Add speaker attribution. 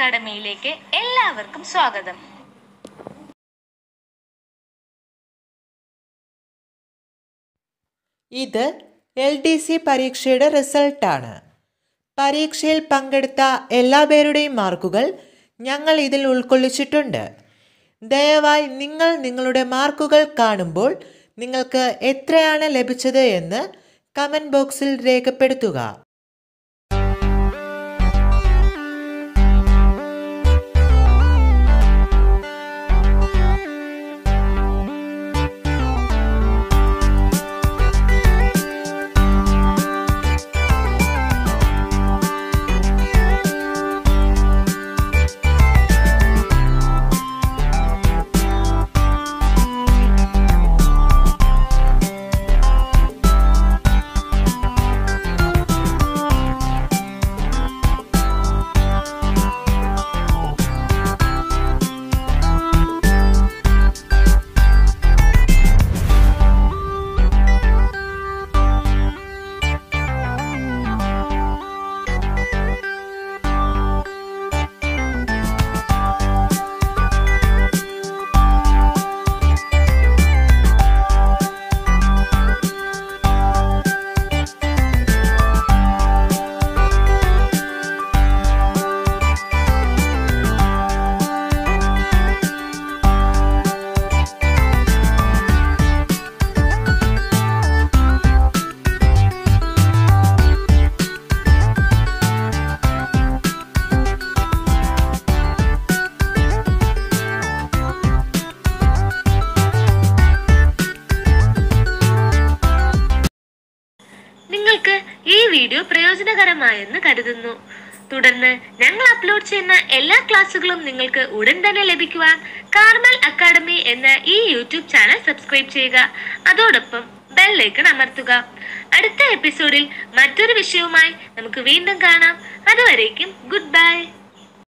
Speaker 1: അക്കാഡമിയിലേക്ക് എല്ലാവർക്കും സ്വാഗതം
Speaker 2: ഇത് എൽ ഡി സി പരീക്ഷയുടെ റിസൾട്ടാണ് പരീക്ഷയിൽ പങ്കെടുത്ത എല്ലാ പേരുടെയും മാർക്കുകൾ ഞങ്ങൾ ഇതിൽ ഉൾക്കൊള്ളിച്ചിട്ടുണ്ട് ദയവായി നിങ്ങൾ നിങ്ങളുടെ മാർക്കുകൾ കാണുമ്പോൾ നിങ്ങൾക്ക് എത്രയാണ് ലഭിച്ചത് എന്ന് കമൻറ്റ് ബോക്സിൽ രേഖപ്പെടുത്തുക
Speaker 1: നിങ്ങൾക്ക് ഈ വീഡിയോ പ്രയോജനകരമായെന്ന് കരുതുന്നു തുടർന്ന് ഞങ്ങൾ അപ്ലോഡ് ചെയ്യുന്ന എല്ലാ ക്ലാസ്സുകളും നിങ്ങൾക്ക് ഉടൻ തന്നെ ലഭിക്കുവാൻ കാർമൽ അക്കാഡമി എന്ന ഈ യൂട്യൂബ് ചാനൽ സബ്സ്ക്രൈബ് ചെയ്യുക അതോടൊപ്പം ബെല്ലൈക്കൺ അമർത്തുക അടുത്ത എപ്പിസോഡിൽ മറ്റൊരു വിഷയവുമായി നമുക്ക് വീണ്ടും കാണാം അതുവരേക്കും ഗുഡ് ബൈ